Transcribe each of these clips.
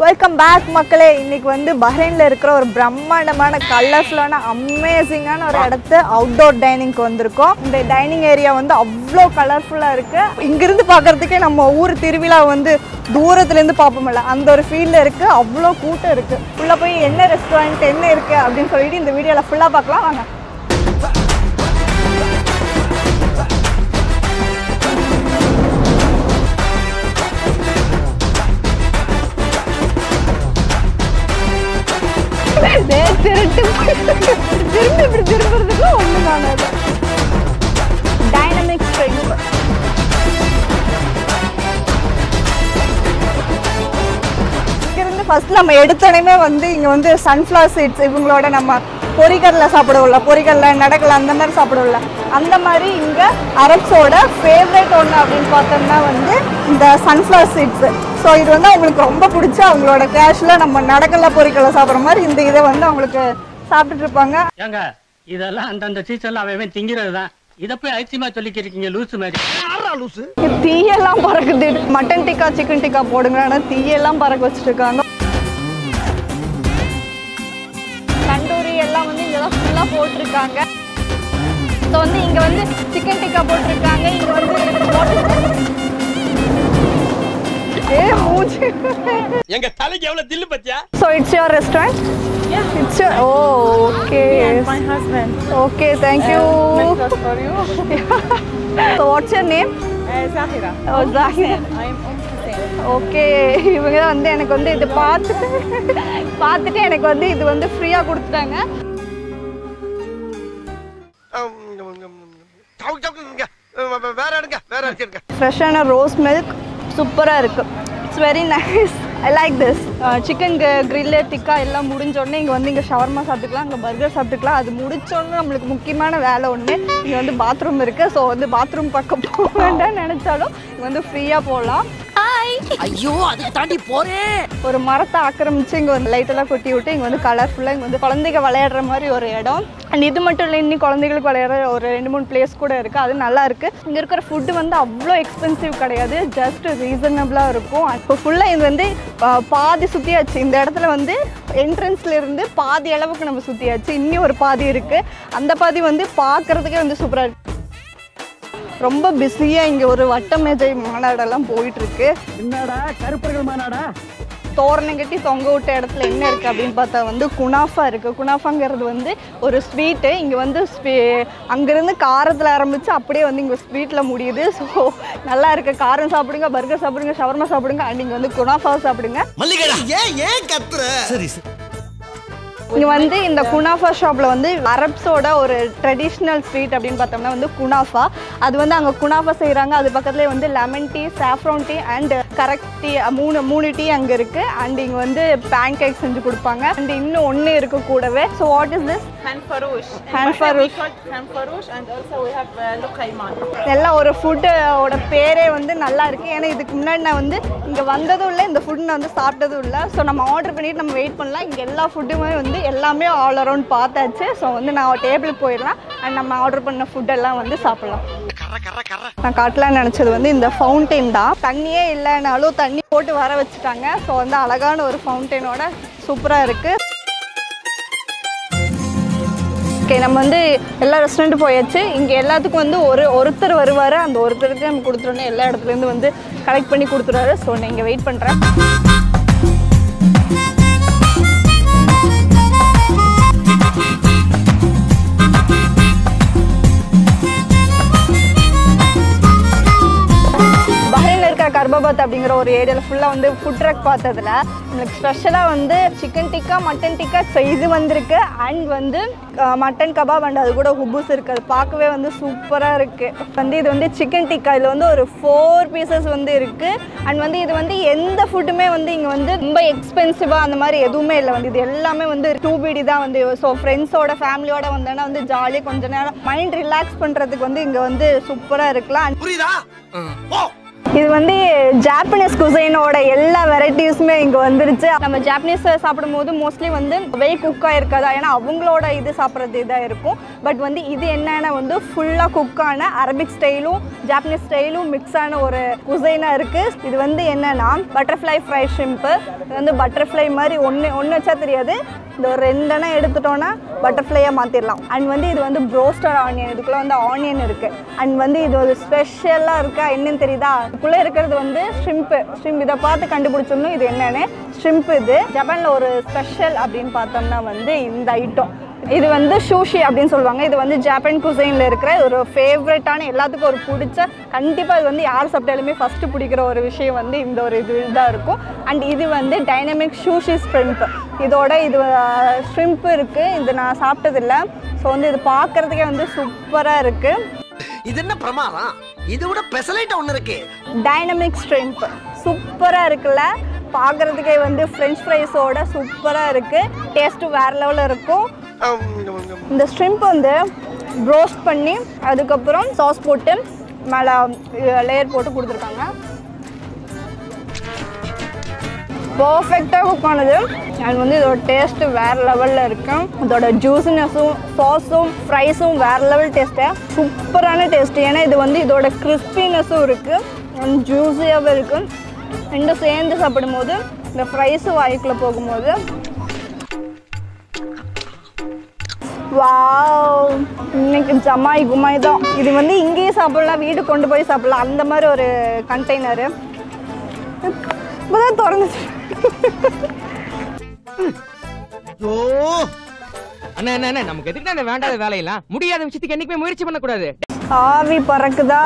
Welcome back மக்களே இன்னைக்கு வந்து பஹ்ரைனில் இருக்கிற ஒரு பிரம்மாண்டமான கலர்ஃபுல்லான அமேசிங்கான ஒரு இடத்து அவுட்டோர் டைனிங்க்கு வந்திருக்கோம் இந்த டைனிங் ஏரியா வந்து அவ்வளோ கலர்ஃபுல்லாக இருக்கு இங்கிருந்து பார்க்கறதுக்கே நம்ம ஊர் திருவிழா வந்து தூரத்துலேருந்து பார்ப்போம்ல அந்த ஒரு ஃபீல்டில் இருக்கு அவ்வளோ கூட்டம் இருக்கு உள்ள போய் என்ன ரெஸ்டாரண்ட் என்ன இருக்கு அப்படின்னு சொல்லிட்டு இந்த வீடியோவில் ஃபுல்லாக பார்க்கலாம் வாங்க டேய், திருட்டு திரும்பி இப்படி திரும்புறதுக்கு ஒன்று காணாது டைனமிக் ஸ்ட்ரெங்க் இங்கிருந்து ஃபர்ஸ்ட் நம்ம எடுத்தோடனே வந்து இங்கே வந்து சன்ஃப்ளவர் சீட்ஸ் இவங்களோட நம்ம பொரிகடலை சாப்பிடுவோம்ல பொரிகடலை நடக்கல அந்த மாதிரி சாப்பிடுவோம்ல அந்த மாதிரி இங்கே அரப்ஸோட ஃபேவரட் ஒன்று அப்படின்னு பார்த்தோம்னா வந்து இந்த சன்ஃப்ளவர் சீட்ஸ் ஸோ இது வந்து அவங்களுக்கு ரொம்ப பிடிச்ச அவங்களோட கேஷில் நம்ம நடக்கல பொரிக்கடலை சாப்பிட்ற மாதிரி இந்த இதை வந்து அவங்களுக்கு சாப்பிட்டுட்டு இருப்பாங்க ஏங்க இதெல்லாம் அந்தந்த சீசன்ல அவன் அவன் திங்கிறது தான் இதை போய் ஐசியமா சொல்லிக்கிறீங்க லூசு மாதிரி இது தீயெல்லாம் பறக்குது மட்டன் டிக்கா சிக்கன் டிக்கா போடுங்க ஆனால் தீயெல்லாம் பறக்க வச்சுட்டு இருக்காங்க தண்டூரி எல்லாம் வந்து இங்கே தான் ஃபுல்லாக போட்டிருக்காங்க ஸோ வந்து இங்கே வந்து சிக்கன் டிக்கா போட்டிருக்காங்க இங்கே வந்து ஏ மூச்சு எங்க தலைக்கு எவ்வளவு தில்லு பத்தியா so it's your restaurant it's your oh okay My husband. Okay thank you Breakfast for you. So what's your name Uh, Zahira. Oh Zahir I'm Umm Hussein. Okay இவங்க தான் வந்து எனக்கு வந்து இது பார்த்துட்டு பார்த்துட்டு எனக்கு வந்து இது வந்து ஃப்ரீயாக கொடுத்துட்டாங்க வேற எடுங்க வேற எடுங்க ஃப்ரெஷ்ஷான ரோஸ் மில்க் சூப்பராக இருக்குது it's very nice I like this chicken grill tikka எல்லாம் முடிஞ்ச உடனே இங்கே வந்து இங்கே ஷவர்மா சாப்பிட்டுக்கலாம் இங்கே பர்கர் சாப்பிட்டுக்கலாம் அது முடிச்சோடனே நம்மளுக்கு முக்கியமான வேலை ஒன்று இங்கே வந்து பாத்ரூம் இருக்குது ஸோ வந்து பாத்ரூம் பக்கம் போக வேண்டாம்னு நினச்சாலும் இங்கே வந்து ஃப்ரீயாக போகலாம் ஐயோ அதுக்கு தாண்டி போறேன் ஒரு மரத்தை ஆக்கிரமிச்சு இங்கே வந்து லைட்டெல்லாம் கொட்டி விட்டு இங்கே வந்து கலர்ஃபுல்லாக இங்கே வந்து குழந்தைங்க விளையாடுற மாதிரி ஒரு இடம் அண்ட் இது மட்டும் இல்லை இன்னி குழந்தைகளுக்கு விளையாடுற ஒரு ரெண்டு மூணு பிளேஸ் கூட இருக்குது அது நல்லா இருக்குது இங்கே இருக்கிற ஃபுட்டு வந்து அவ்வளோ எக்ஸ்பென்சிவ் கிடையாது ஜஸ்ட் ரீசனபிளாக இருக்கும் இப்போ ஃபுல்லாக இது வந்து ஆஹ், பாதி சுற்றியாச்சு இந்த இடத்துல வந்து என்ட்ரன்ஸ்ல இருந்து பாதி அளவுக்கு நம்ம சுற்றியாச்சு இன்னும் ஒரு பாதி இருக்குது அந்த பாதி வந்து பார்க்குறதுக்கே வந்து சூப்பராக இருக்கு ரொம்ப பிஸியாக இங்கே ஒரு வட்ட மேஜை மாநாடெல்லாம் போயிட்டுருக்கு என்னடா கருப்பர்கள் மாநாடா தோரணம் கட்டி தொங்க விட்ட இடத்துல என்ன இருக்குது அப்படின்னு பார்த்தா வந்து குனாஃபா இருக்குது குனாஃபாங்கிறது வந்து ஒரு ஸ்வீட்டு இங்கே வந்து ஸ்வீ- அங்கேருந்து காரத்தில் ஆரம்பித்து அப்படியே வந்து இங்கே ஸ்வீட்டில் முடியுது ஸோ நல்லா இருக்கு காரம் சாப்பிடுங்க பர்கர் சாப்பிடுங்க ஷவர்மா சாப்பிடுங்க அண்ட் இங்கே வந்து குனாஃபா சாப்பிடுங்க மல்லிகடா ஏன் ஏன் கத்துற சரி இங்கே வந்து இந்த குனாஃபா ஷாப்பில் வந்து அரப்ஸோட ஒரு ட்ரெடிஷ்னல் ஸ்வீட் அப்படின்னு பார்த்தோம்னா வந்து குனாஃபா அது வந்து அங்கே குனாஃபா செய்கிறாங்க அது பக்கத்துலேயே வந்து lemon tea saffron tea and correct tea மூணு மூணு டீ அங்கே இருக்குது அண்ட் இங்கே வந்து பேன் கேக் செஞ்சு கொடுப்பாங்க அண்ட் இன்னும் ஒன்று இருக்கு கூடவே so what is this Han Farouche. In Han Bahrain we Farouche. call it Han Farouche and also we have uh, Luqayman. எல்லாம் ஒரு ஃபுட்டோட பேரே வந்து நல்லா இருக்கு ஏன்னா இதுக்கு முன்னாடி நான் வந்து இங்கே வந்ததும் இல்லை இந்த ஃபுட் நான் வந்து சாப்பிட்டதும் இல்லை ஸோ நம்ம ஆர்டர் பண்ணிட்டு நம்ம வெயிட் பண்ணலாம் இங்கே எல்லா ஃபுட்டுமே வந்து எல்லாமே ஆல் அரௌண்ட் பார்த்தாச்சு ஸோ வந்து நான் டேபிளுக்கு போயிடலாம் அண்ட் நம்ம ஆர்டர் பண்ண ஃபுட் எல்லாம் வந்து சாப்பிடலாம் நான் காட்டலாம்னு நினச்சது வந்து இந்த ஃபவுண்டைன் தான் தண்ணியே இல்லைனாலும் தண்ணி போட்டு வர வச்சுட்டாங்க ஸோ வந்து அழகான ஒரு ஃபவுண்டைனோட சூப்பராக இருக்குது ஓகே நம்ம வந்து எல்லா ரெஸ்டாரண்ட்டும் போயாச்சு இங்கே எல்லாத்துக்கும் வந்து ஒரு ஒருத்தர் வருவார் அந்த ஒருத்தருக்கு நம்ம கொடுத்துருவோம் எல்லா இடத்துலேருந்து வந்து கலெக்ட் பண்ணி கொடுத்துருவாரு ஸோ நான் இங்கே வெயிட் பண்ணுறேன் பஹ்ரைனில் இருக்கிற கர்பாபாத் அப்படிங்கிற ஒரு ஏரியாவில் ஃபுல்லாக வந்து ஃபுட் ட்ரக் பார்த்ததுல நம்மளுக்கு ஸ்பெஷலாக வந்து chicken tikka mutton tikka so இது வந்திருக்கு அண்ட் வந்து மட்டன் கபாப் அண்ட் அது கூட ஹுபூஸ் இருக்குது அது பார்க்கவே வந்து சூப்பராக இருக்குது வந்து இது வந்து சிக்கன் டிக்கா இதில் வந்து ஒரு ஃபோர் பீசஸ் வந்து இருக்குது அண்ட் வந்து இது வந்து எந்த ஃபுட்டுமே வந்து இங்கே வந்து ரொம்ப எக்ஸ்பென்சிவாக அந்த மாதிரி எதுவுமே இல்லை வந்து இது எல்லாமே வந்து டூ பிடி தான் வந்து ஸோ ஃப்ரெண்ட்ஸோட ஃபேமிலியோட வந்தோன்னா வந்து ஜாலியாக கொஞ்ச நேரம் மைண்ட் ரிலாக்ஸ் பண்ணுறதுக்கு வந்து இங்கே வந்து சூப்பராக இருக்கலாம் புரியுதா போ இது வந்து ஜாப்பனீஸ் குசைனோட எல்லா வெரைட்டிஸுமே இங்கே வந்துருச்சு நம்ம ஜாப்பனீஸ் சாப்பிடும்போது மோஸ்ட்லி வந்து வெய் குக்காக இருக்காது ஏன்னா அவங்களோட இது சாப்பிட்றது இதாக இருக்கும் பட் வந்து இது என்னன்னா வந்து ஃபுல்லாக குக்கான அரபிக் ஸ்டைலும் ஜாப்பனீஸ் ஸ்டைலும் மிக்ஸ் ஆன ஒரு குசைனாக இருக்குது இது வந்து என்னன்னா பட்டர்ஃப்ளை ஃப்ரை ஷிம்ப்பு இது வந்து பட்டர்ஃப்ளை மாதிரி ஒன்று ஒன்று வச்சா தெரியாது இந்த ஒரு ரெண்டெண்ணா எடுத்துட்டோன்னா பட்டர்ஃப்ளையாக மாற்றிடலாம் அண்ட் வந்து இது வந்து ப்ரோஸ்டர் ஆனியன் இதுக்குள்ளே வந்து ஆனியன் இருக்குது அண்ட் வந்து இது ஒரு ஸ்பெஷலாக இருக்கா என்னன்னு தெரியுதா இதுக்குள்ளே இருக்கிறது வந்து ஷ்ரிம்ப்பு ஷ்ரிம்ப் இதை பார்த்து கண்டுபிடிச்சிடணும் இது என்னன்னு ஷ்ரிம்ப் இது ஜப்பானில் ஒரு ஸ்பெஷல் அப்படின்னு பார்த்தோம்னா வந்து இந்த ஐட்டம் இது வந்து சூஷி அப்படின்னு சொல்லுவாங்க இது வந்து ஜப்பான் குசைனில் இருக்கிற ஒரு ஃபேவரட்டான எல்லாத்துக்கும் ஒரு பிடிச்ச கண்டிப்பாக இது வந்து யார் சாப்பிட்டாலுமே ஃபஸ்ட்டு பிடிக்கிற ஒரு விஷயம் வந்து இந்த ஒரு இது தான் இருக்கும் அண்ட் இது வந்து டைனமிக் சூஷி ஸ்ட்ரிம்ப் இதோட இது ஷ்ரிம்ப் இருக்குது இது நான் சாப்பிட்டதில்ல ஸோ வந்து இது பார்க்குறதுக்கே வந்து சூப்பராக இருக்குது இது என்ன பிரமாதம் இது விட பெசலைட் ஒண்ணு இருக்கு டைனமிக் ஸ்ட்ரிம்ப் சூப்பராக இருக்குல்ல பார்க்குறதுக்கே வந்து ஃப்ரெஞ்ச் ஃப்ரைஸோட சூப்பராக இருக்குது டேஸ்ட்டு வேறு லெவலில் இருக்கும் இந்த ஸ்ட்ரிம்ப் வந்து ரோஸ்ட் பண்ணி அதுக்கப்புறம் சாஸ் போட்டு மேலே லேயர் போட்டு கொடுத்துருக்காங்க பர்ஃபெக்டாக குக் ஆனது அது வந்து இதோட டேஸ்ட்டு வேறு லெவலில் இருக்கும் இதோட ஜூஸினஸும் சாஸும் ஃப்ரைஸும் வேறு லெவல் டேஸ்ட்டு சூப்பரான டேஸ்ட்டு ஏன்னா இது வந்து இதோட கிறிஸ்பினஸும் இருக்குது ஜூஸியாகவும் இருக்கும் ரெண்டும் சேர்ந்து சாப்பிடும்போது இந்த ஃப்ரைஸும் வாய்க்குள்ளே போகும்போது வாவ் இன்னைக்கு ஜமாய் குமாய் தான் இது வந்து இங்கேயே சாப்பிடலாம் வீடு கொண்டு போய் சாப்பிடலாம் அந்த மாதிரி ஒரு கண்டெய்னரு இப்போதான் திறந்துச்சு ஐயோ அண்ணா அண்ணா அண்ணா, நமக்கு எதுக்கு அந்த வேண்டாத வேலையெல்லாம் முடியாத விஷயத்துக்கு என்னைக்குமே முயற்சி பண்ணக்கூடாது ஆவி பறக்குதா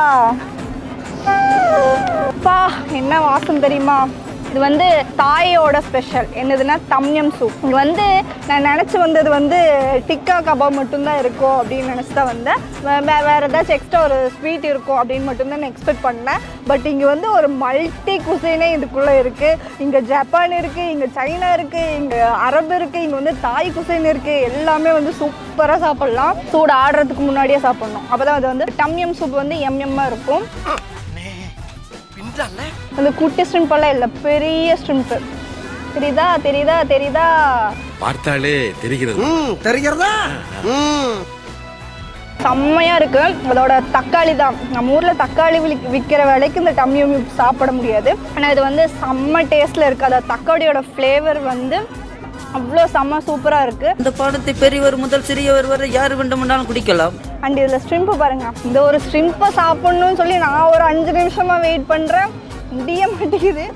பா என்ன வாசம் தெரியுமா இது வந்து தாயோட ஸ்பெஷல் என்னதுன்னா தம்யம் சூப் இங்கே வந்து நான் நினச்சி வந்தது வந்து டிக்கா கபாப் மட்டும்தான் இருக்கும் அப்படின்னு நினச்சி தான் வந்தேன் வே- வே- வேற ஏதாச்சும் எக்ஸ்ட்ரா ஒரு ஸ்வீட் இருக்கும் அப்படின்னு மட்டும்தான் நான் எக்ஸ்பெக்ட் பண்ணேன் பட் இங்கே வந்து ஒரு மல்டி குசைனே இதுக்குள்ளே இருக்குது இங்கே ஜப்பான் இருக்குது இங்கே சைனா இருக்குது இங்கே அரபு இருக்குது இங்கே வந்து தாய் குசைன் இருக்குது எல்லாமே வந்து சூப்பராக சாப்பிட்லாம் சூடு ஆடுறதுக்கு முன்னாடியே சாப்பிட்ணும் அப்போ தான் அது வந்து டம்யம் சூப் வந்து எம்எம்மாக இருக்கும் பின்றால அந்த குட்டி ஸ்ட்ரிம்பெல்லாம் இல்லை பெரிய ஸ்ட்ரிம்ப்பு தெரியுதா தெரியுதா தெரியுதா பார்த்தாலே தெரிகிறது ம் தெரிகிறதா ம் செம்மையாக இருக்கு அதோட தக்காளி தான் நம்ம ஊரில் தக்காளி விக்- விற்கிற விலைக்கு இந்த டம்மியம் சாப்பிட முடியாது ஆனால் இது வந்து செம்ம டேஸ்ட்டில் இருக்குது அதோட தக்காளியோட ஃப்ளேவர் வந்து அவ்வளோ செம்ம சூப்பராக இருக்குது இந்த பாடத்தை பெரியவர் முதல் சிறியவர் வரை யார் வேண்டுமென்றாலும் குடிக்கலாம் அண்ட் இதில் ஸ்ட்ரிம்ப்பு பாருங்க இந்த ஒரு ஸ்ட்ரிம்பை சாப்பிட்ணுன்னு சொல்லி நான் ஒரு அஞ்சு நிமிஷமாக வெயிட் பண்ணுறேன் முடிய மாட்டேங்குது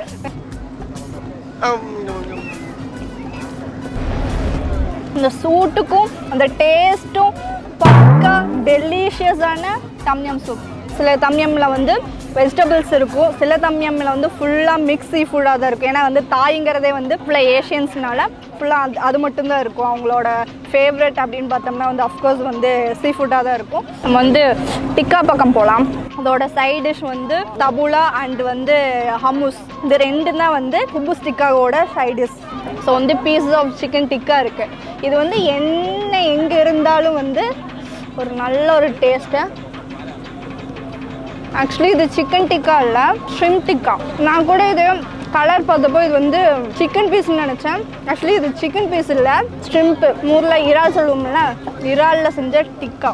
இந்த சூட்டுக்கும் அந்த டேஸ்ட்டும் பக்கா டெலிஷியஸான தம்யம் சூப் சில தம்யமில் வந்து வெஜிடபிள்ஸ் இருக்கும் சில தம்யமில் வந்து ஃபுல்லாக மிக்ஸ் சீ ஃபுட்டாக தான் இருக்கும் ஏன்னா வந்து தாய்ங்கிறதே வந்து ஃபுல்லாக ஏஷியன்ஸ்னால ஃபுல்லாக அது அது மட்டும்தான் இருக்கும் அவங்களோட ஃபேவரட் அப்படின்னு பார்த்தோம்னா வந்து அஃப்கோர்ஸ் வந்து சீ ஃபுட்டாக தான் இருக்கும் நம்ம வந்து டிக்கா பக்கம் போகலாம் அதோட சைட் டிஷ் வந்து தபுலா அண்ட் வந்து ஹம்முஸ் இது ரெண்டு தான் வந்து குபுஸ் டிக்காவோட சைட் டிஷ் ஸோ வந்து பீசஸ் ஆஃப் சிக்கன் டிக்கா இருக்குது இது வந்து என்ன எங்கே இருந்தாலும் வந்து ஒரு நல்ல ஒரு டேஸ்ட்டு ஆக்சுவலி இது சிக்கன் டிக்கா இல்லை ஷ்ரிம் டிக்கா நான் கூட இது கலர் பார்த்தப்போ இது வந்து சிக்கன் பீஸ்னு நினச்சேன் ஆக்சுவலி இது சிக்கன் பீஸ் இல்லை ஷ்ரிம்ப்பு ஊரில் இறால் சொல்லுவோம்ல இறாலில் செஞ்ச டிக்கா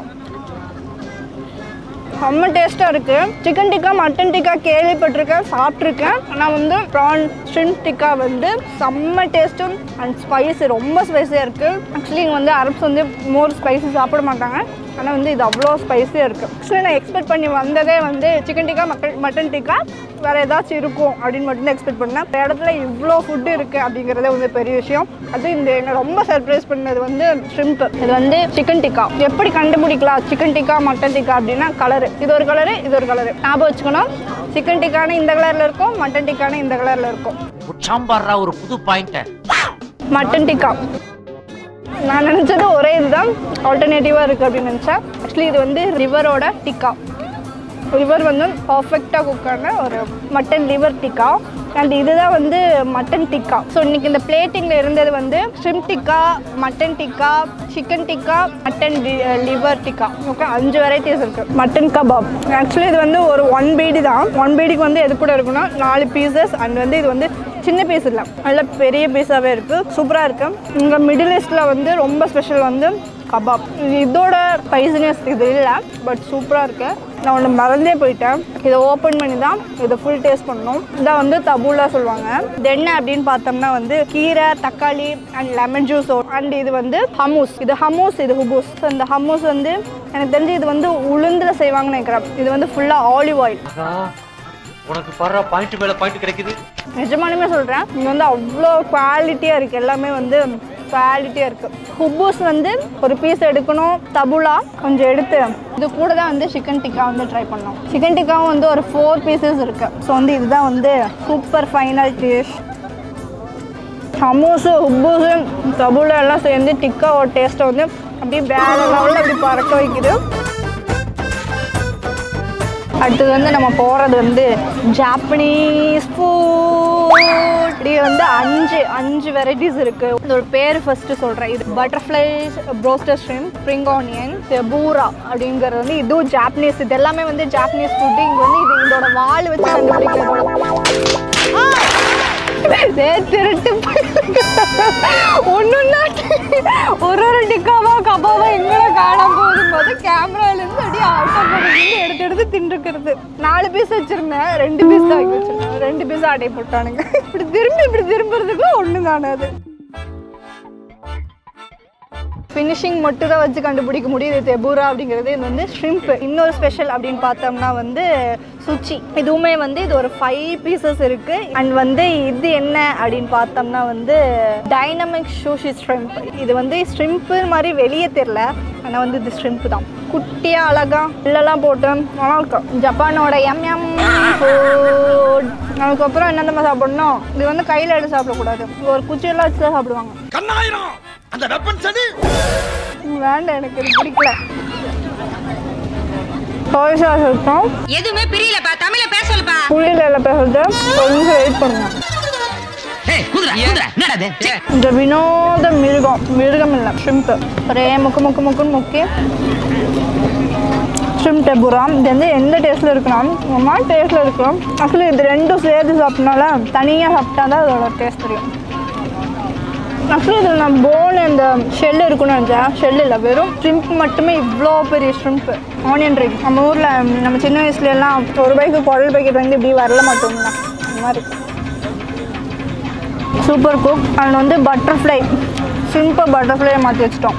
செம்ம டேஸ்ட்டாக இருக்குது சிக்கன் டிக்கா மட்டன் டிக்கா கேள்விப்பட்டிருக்கேன் சாப்பிட்ருக்கேன் ஆனால் வந்து ப்ரான் ஷ்ரிம்ப் டிக்கா வந்து செம்ம டேஸ்ட்டும் அண்ட் ஸ்பைசி ரொம்ப ஸ்பைஸியாக இருக்குது ஆக்சுவலி இங்கே வந்து அரப்ஸ் வந்து மோர் ஸ்பைசி சாப்பிட மாட்டாங்க ஆனால் வந்து இது அவ்வளோ ஸ்பைஸியாக இருக்குது ஆக்சுவலி நான் எக்ஸ்பெக்ட் பண்ணி வந்ததே வந்து chicken tikka mutton mutton tikka வேறு ஏதாச்சும் இருக்கும் அப்படின்னு மட்டும் தான் எக்ஸ்பெக்ட் பண்ணேன் இந்த இடத்துல இவ்வளோ ஃபுட்டு இருக்குது அப்படிங்கிறதே வந்து பெரிய விஷயம் அது இந்த என்னை ரொம்ப சர்ப்ரைஸ் பண்ணது வந்து ஷ்ரிம்ப் இது வந்து சிக்கன் டிக்கா எப்படி கண்டுபிடிக்கலாம் சிக்கன் டிக்கா மட்டன் டிக்கா அப்படின்னா கலரு இது ஒரு கலரு இது ஒரு கலரு ஞாபகம் வச்சுக்கணும் சிக்கன் டிக்கான இந்த கலரில் இருக்கும் மட்டன் டிக்கான இந்த கலரில் இருக்கும் சாம்பார்ரா ஒரு புது பாயிண்ட் மட்டன் டிக்கா நான் நினச்சது ஒரே இதுதான் ஆல்டர்னேட்டிவாக இருக்குது அப்படின்னு நினச்சேன் ஆக்சுவலி இது வந்து ரிவரோட டிக்கா லிவர் வந்து பர்ஃபெக்டாக குக்கான ஒரு மட்டன் லிவர் டிக்கா அண்ட் இதுதான் வந்து மட்டன் டிக்கா ஸோ இன்னைக்கு இந்த பிளேட்டிங்கில் இருந்தது வந்து shrimp tikka mutton tikka chicken tikka mutton liver tikka okay அஞ்சு வெரைட்டிஸ் இருக்குது மட்டன் கபாப் ஆக்சுவலி இது வந்து ஒரு ஒன் பீடி தான் ஒன் பீடிக்கு வந்து எது கூட இருக்குன்னா நாலு பீசஸ் அண்ட் வந்து இது வந்து சின்ன பீஸ் இல்லை நல்ல பெரிய பீஸாகவே இருக்குது சூப்பராக இருக்குது இங்கே மிடில் ஈஸ்டில் வந்து ரொம்ப ஸ்பெஷல் வந்து கபாப் இது இதோட ஸ்பைசினஸ் இது இல்லை பட் சூப்பராக இருக்கு நான் ஒன்று மறந்தே போயிட்டேன் இதை ஓப்பன் பண்ணி தான் இதை ஃபுல் டேஸ்ட் பண்ணணும் இதான் வந்து தபூலா சொல்லுவாங்க இது என்ன அப்படின்னு பார்த்தோம்னா வந்து கீரை தக்காளி அண்ட் லெமன் ஜூஸ் அண்ட் இது வந்து ஹமூஸ் இது ஹமூஸ் இது ஹுபூஸ் ஸோ இந்த ஹமூஸ் வந்து எனக்கு தெரிஞ்சு இது வந்து உளுந்துல செய்வாங்கன்னு நினைக்கிறேன் இது வந்து ஃபுல்லாக ஆலிவ் ஆயில் உனக்கு படுற பாயிண்ட் மேல பாயிண்ட் கிடைக்குது நிஜமானுமே சொல்கிறேன் இங்கே வந்து அவ்வளோ குவாலிட்டியாக இருக்குது எல்லாமே வந்து குவாலிட்டியாக இருக்குது ஹுப்பூஸ் வந்து ஒரு பீஸ் எடுக்கணும் தபுலா கொஞ்சம் எடுத்து இது கூட தான் வந்து சிக்கன் டிக்கா வந்து ட்ரை பண்ணோம் சிக்கன் டிக்காவும் வந்து ஒரு ஃபோர் பீசஸ் இருக்குது ஸோ வந்து இதுதான் வந்து சூப்பர் ஃபைனல் டிஷ் சமோசு உப்பூஸு தபுலா எல்லாம் சேர்ந்து டிக்காவோட டேஸ்ட்டை வந்து அப்படியே வேற லெவலில் அப்படி பறக்க வைக்குது அடுத்தது வந்து நம்ம போகிறது வந்து ஜாப்பனீஸ் ஃபுட் இப்படியே வந்து அஞ்சு அஞ்சு வெரைட்டிஸ் இருக்குது இதோட பேர் ஃபஸ்ட்டு சொல்கிறேன் இது butterfly broaster stream spring onion பூரா அப்படிங்கிறது வந்து இதுவும் ஜாப்பனீஸ் இது எல்லாமே வந்து ஜாப்பனீஸ் ஃபுட்டு இங்கே வந்து இது இதோட வால் வச்சு கண்டுபிடிக்கிறது இதே திருட்டு ஒன்றுன்னா ஒரு ஒரு டிக்காவா கபாவா எங்கடா காணாம போகுதும் போது கேமராலேருந்து அப்படியே ஆட்டோ போட்டு எடுத்து எடுத்து தின்றுக்கிறது நாலு பீஸ் வச்சிருந்தேன் ரெண்டு பீஸ் தான் வாங்கி வச்சிருந்தேன் ரெண்டு பீஸ் அடை போட்டானுங்க இப்படி திரும்பி இப்படி திரும்புறதுக்கு ஒன்று தானே அது ஃபினிஷிங் மட்டும் தான் வச்சு கண்டுபிடிக்க முடியுது தெபூரா அப்படிங்கிறது இது வந்து ஷ்ரிம்ப் இன்னொரு ஸ்பெஷல் அப்படின்னு பார்த்தோம்னா வந்து சுச்சி இதுவுமே வந்து இது ஒரு ஃபைவ் பீசஸ் இருக்கு அண்ட் வந்து இது என்ன அப்படின்னு பார்த்தோம்னா வந்து டைனமிக் ஷூஷி ஷ்ரிம்ப் இது வந்து ஷ்ரிம்ப்பு மாதிரி வெளியே தெரில ஆனால் வந்து இது ஷ்ரிம்ப் தான் குட்டியாக அழகா உள்ளெல்லாம் போட்டு நல்லா இருக்கும் ஜப்பானோட எம் எம் ஃபுட் அதுக்கப்புறம் என்ன நம்ம சாப்பிடணும் இது வந்து கையில் எடுத்து சாப்பிடக்கூடாது ஒரு குச்சியெல்லாம் வச்சு தான் சாப்பிடுவாங்க கண்ணாயிரம் அந்த வெப்பன் சனி வேண்டாம் எனக்கு இது பிடிக்கல சோய் சாஸ் இருக்கும் எதுவுமே பிரியலப்பா தமிழ பேச சொல்லுப்பா புளியில பேசுறது கொஞ்சம் வெயிட் பண்ணுங்க இந்த வினோத மிருகம் மிருகம் இல்லை ஷ்ரிம்ப் ஒரே முக்கு முக்கு முக்குன்னு முக்கி ஷ்ரிம் டெபுரா இது வந்து எந்த டேஸ்ட்டில் இருக்கணும் ரொம்ப டேஸ்ட்டில் இருக்கும் ஆக்சுவலி இது ரெண்டும் சேர்த்து சாப்பிட்டனால தனியாக சாப்பிட்டா தான் அதோட டேஸ்ட் தெரியும் ஆக்சுவலி இதில் நான் போன் இந்த ஷெல் இருக்குன்னு நினச்சேன் ஷெல் இல்லை வெறும் ஷ்ரிம்ப் மட்டுமே இவ்வளோ பெரிய ஷ்ரிம்ப் ஆனியன் ரிங் நம்ம ஊரில் நம்ம சின்ன வயசுல எல்லாம் ஒரு ரூபாய்க்கு குடல் பேக்கெட் வந்து இப்படி வரல மாட்டோம்ல அந்த மாதிரி சூப்பர் குக் அண்ட் வந்து பட்டர்ஃப்ளை ஷ்ரிம்பை பட்டர்ஃப்ளையை மாற்றி வச்சிட்டோம்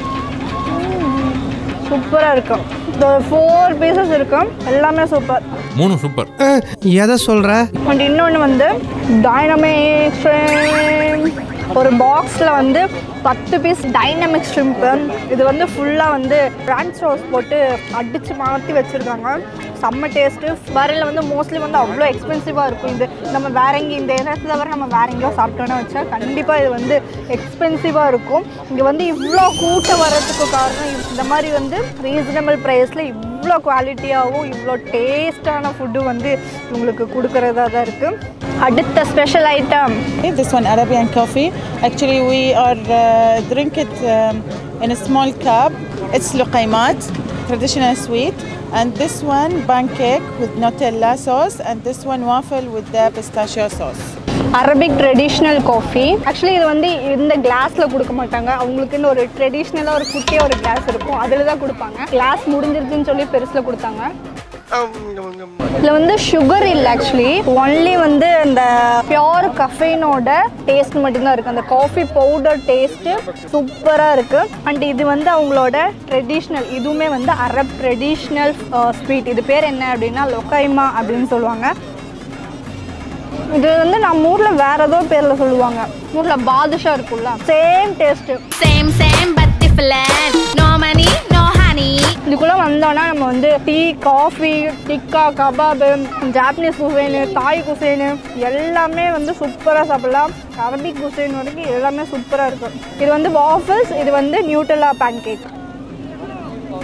சூப்பராக இருக்கும் ஃபோர் பீசஸ் இருக்கும் எல்லாமே சூப்பர் மூணு சூப்பர் எதை சொல்ற அண்ட் இன்னொன்று வந்து டைனமிக் ஷ்ரிம்ப் ஒரு பாக்ஸில் வந்து பத்து பீஸ் டைனமிக் ஷ்ரிம்ப்பு இது வந்து ஃபுல்லாக வந்து பிரான்ச் ரோஸ் போட்டு அடித்து மாற்றி வச்சுருக்காங்க செம்ம டேஸ்ட்டு வரையில் வந்து மோஸ்ட்லி வந்து அவ்வளோ எக்ஸ்பென்சிவாக இருக்கும் இது நம்ம வேற எங்கே இந்த இடத்துல வர நம்ம வேற எங்கேயோ சாப்பிட்டோன்னு வச்சா கண்டிப்பாக இது வந்து எக்ஸ்பென்சிவாக இருக்கும் இங்கே வந்து இவ்வளோ கூட்டம் வர்றதுக்கு காரணம் இது- இந்த மாதிரி வந்து ரீசனபிள் ப்ரைஸில் இவ்வளோ குவாலிட்டியாகவும் இவ்வளோ டேஸ்டான ஃபுட்டு வந்து உங்களுக்கு கொடுக்கறதா தான் இருக்குது அடுத்த special item This one Arabian coffee. Actually, we are uh, drink it um, in a small cup. It's luqaymat, traditional sweet. And this one pancake with Nutella sauce, and this one waffle with the pistachio sauce. Arabic traditional coffee actually இது வந்து இந்த கிளாஸில் கொடுக்க மாட்டாங்க அவங்களுக்குன்னு ஒரு ட்ரெடிஷ்னலாக ஒரு குட்டியாக ஒரு கிளாஸ் இருக்கும் அதில் தான் கொடுப்பாங்க கிளாஸ் முடிஞ்சிருச்சுன்னு சொல்லி பெருசில் கொடுத்தாங்க இதில் வந்து சுகர் இல்லை ஆக்சுவலி ஒன்லி வந்து இந்த பியோர் கஃபைனோட டேஸ்ட் மட்டும்தான் இருக்குது அந்த காஃபி பவுடர் டேஸ்ட்டு சூப்பராக இருக்குது அண்ட் இது வந்து அவங்களோட ட்ரெடிஷ்னல் இதுவுமே வந்து அரப் ட்ரெடிஷ்னல் ஸ்வீட் இது பேர் என்ன அப்படின்னா லொக்கைமா அப்படின்னு சொல்லுவாங்க இது வந்து நம்ம ஊரில் வேற ஏதோ பேரில் சொல்லுவாங்க ஊரில் பாதுஷா இருக்கும்ல same taste same same but different no money no honey இதுக்குள்ளே வந்தோன்னா நம்ம வந்து tea coffee tikka kebab Japanese cuisine Thai cuisine எல்லாமே வந்து சூப்பராக சாப்பிடலாம் அரபிக் குசைன் வரைக்கும் எல்லாமே சூப்பராக இருக்கும் இது வந்து வாஃபிள்ஸ் இது வந்து நியூட்டலா பேன் கேக்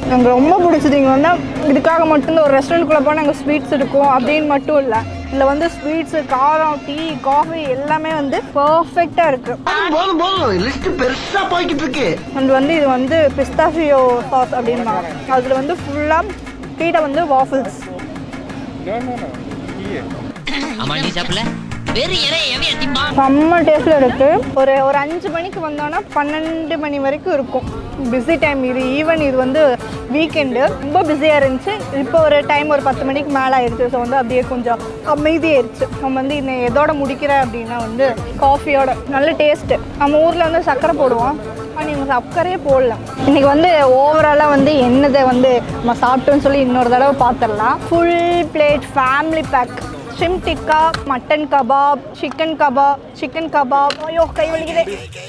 எனக்கு ரொம்ப பிடிச்சது இங்கே வந்து இதுக்காக மட்டும்தான் ஒரு ரெஸ்டாரண்ட்குள்ளே போனால் அங்கே ஸ்வீட்ஸ் இருக்கும் அப்படின்னு மட்டும் இல்லை இதில் வந்து ஸ்வீட்ஸு காரம் டீ காஃபி எல்லாமே வந்து பர்ஃபெக்டாக இருக்குது போதும் போதும் லிஸ்ட் பெருசா போய்கிட்டு இருக்கு அண்ட் வந்து இது வந்து பிஸ்தாசியோ சாஸ் அப்படின்பாங்க அதில் வந்து ஃபுல்லாக கீழே வந்து வாஃபிள்ஸ் ஆமா நீ சாப்பிடல வெறி இறை எவையா திம்பா செம்ம டேஸ்ட்டில் இருக்குது ஒரு ஒரு அஞ்சு மணிக்கு வந்தோன்னா பன்னெண்டு மணி வரைக்கும் இருக்கும் பிஸி டைம் இது ஈவன் இது வந்து வீக்கெண்டு ரொம்ப பிஸியாக இருந்துச்சு இப்போ ஒரு டைம் ஒரு பத்து மணிக்கு மேலே ஆயிடுச்சு ஸோ வந்து அப்படியே கொஞ்சம் அமைதியாயிருச்சு நம்ம வந்து இந்த எதோட முடிக்கிற அப்படின்னா வந்து காஃபியோட நல்ல டேஸ்ட்டு நம்ம ஊரில் வந்து சர்க்கரை போடுவோம் ஆனால் இவங்க சர்க்கரையே போடல இன்னைக்கு வந்து ஓவராலாக வந்து என்னதை வந்து நம்ம சாப்பிட்டோன்னு சொல்லி இன்னொரு தடவை பார்த்துடலாம் full plate family pack shrimp tikka mutton kebab chicken kebab chicken kebab ஐயோ கை வலிக்குது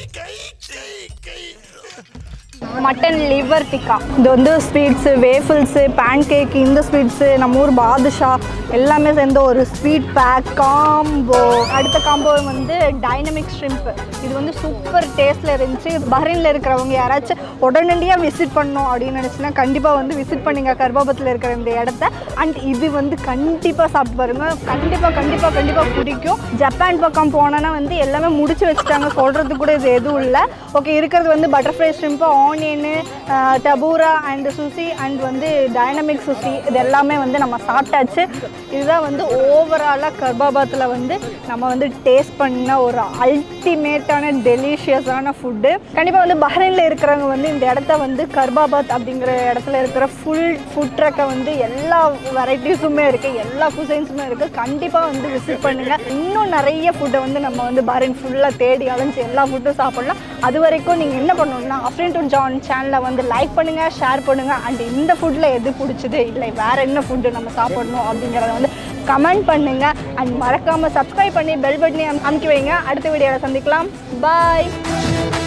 மட்டன் லிவர் டிக்கா இது வந்து ஸ்வீட்ஸு வேஃபிள்ஸு பேன் கேக் இந்த ஸ்வீட்ஸு நம்ம ஊர் பாதுஷா எல்லாமே சேர்ந்த ஒரு ஸ்வீட் பேக் காம்போ அடுத்த காம்போ வந்து டைனமிக் ஷ்ரிம்ப் இது வந்து சூப்பர் டேஸ்ட்டில் இருந்துச்சு பஹ்ரைனில் இருக்கிறவங்க யாராச்சும் உடனடியாக விசிட் பண்ணணும் அப்படின்னு நினச்சின்னா கண்டிப்பாக வந்து விசிட் பண்ணுங்க கர்பாபத்தில் இருக்கிற இந்த இடத்த அண்ட் இது வந்து கண்டிப்பாக சாப்பிட்டு பாருங்க கண்டிப்பாக கண்டிப்பாக கண்டிப்பாக பிடிக்கும் ஜப்பான் பக்கம் போனோன்னா வந்து எல்லாமே முடிச்சு வச்சுட்டாங்க சொல்கிறதுக்கு கூட இது எதுவும் இல்லை ஓகே இருக்கிறது வந்து பட்டர்ஃப்ளை ஷ்ரிம்ப்பு ஆனியனு டபூரா அண்ட் சுசி அண்ட் வந்து டைனமிக் சுசி இது எல்லாமே வந்து நம்ம சாப்பிட்டாச்சு இதுதான் வந்து ஓவராலாக கர்பாபாத்தில் வந்து நம்ம வந்து டேஸ்ட் பண்ண ஒரு அல்டிமேட்டான டெலிஷியஸான ஃபுட்டு கண்டிப்பாக வந்து பஹ்ரைனில் இருக்கிறவங்க வந்து இந்த இடத்த வந்து கர்பாபாத் அப்படிங்கிற இடத்துல இருக்கிற ஃபுல் ஃபுட் ட்ரக்கை வந்து எல்லா வெரைட்டிஸுமே இருக்குது எல்லா குசைன்ஸுமே இருக்குது கண்டிப்பாக வந்து விசிட் பண்ணுங்கள் இன்னும் நிறைய ஃபுட்டை வந்து நம்ம வந்து பஹ்ரைன் ஃபுல்லாக தேடி அலைஞ்சு எல்லா ஃபுட்டும் சாப்பிட்லாம் அது வரைக்கும் நீங்கள் என்ன பண்ணணும்னா அஃப்ரின் டு ஜான் சேனலை வந்து லைக் பண்ணுங்கள் ஷேர் பண்ணுங்கள் அண்ட் இந்த ஃபுட்டில் எது பிடிச்சது இல்லை வேறு என்ன ஃபுட்டு நம்ம சாப்பிடணும் அப்படிங்கிறத வந்து கமெண்ட் பண்ணுங்கள் அண்ட் மறக்காமல் சப்ஸ்கிரைப் பண்ணி பெல் பட்டனையும் அமுக்கி வைங்க அடுத்த வீடியோவில் சந்திக்கலாம் பாய்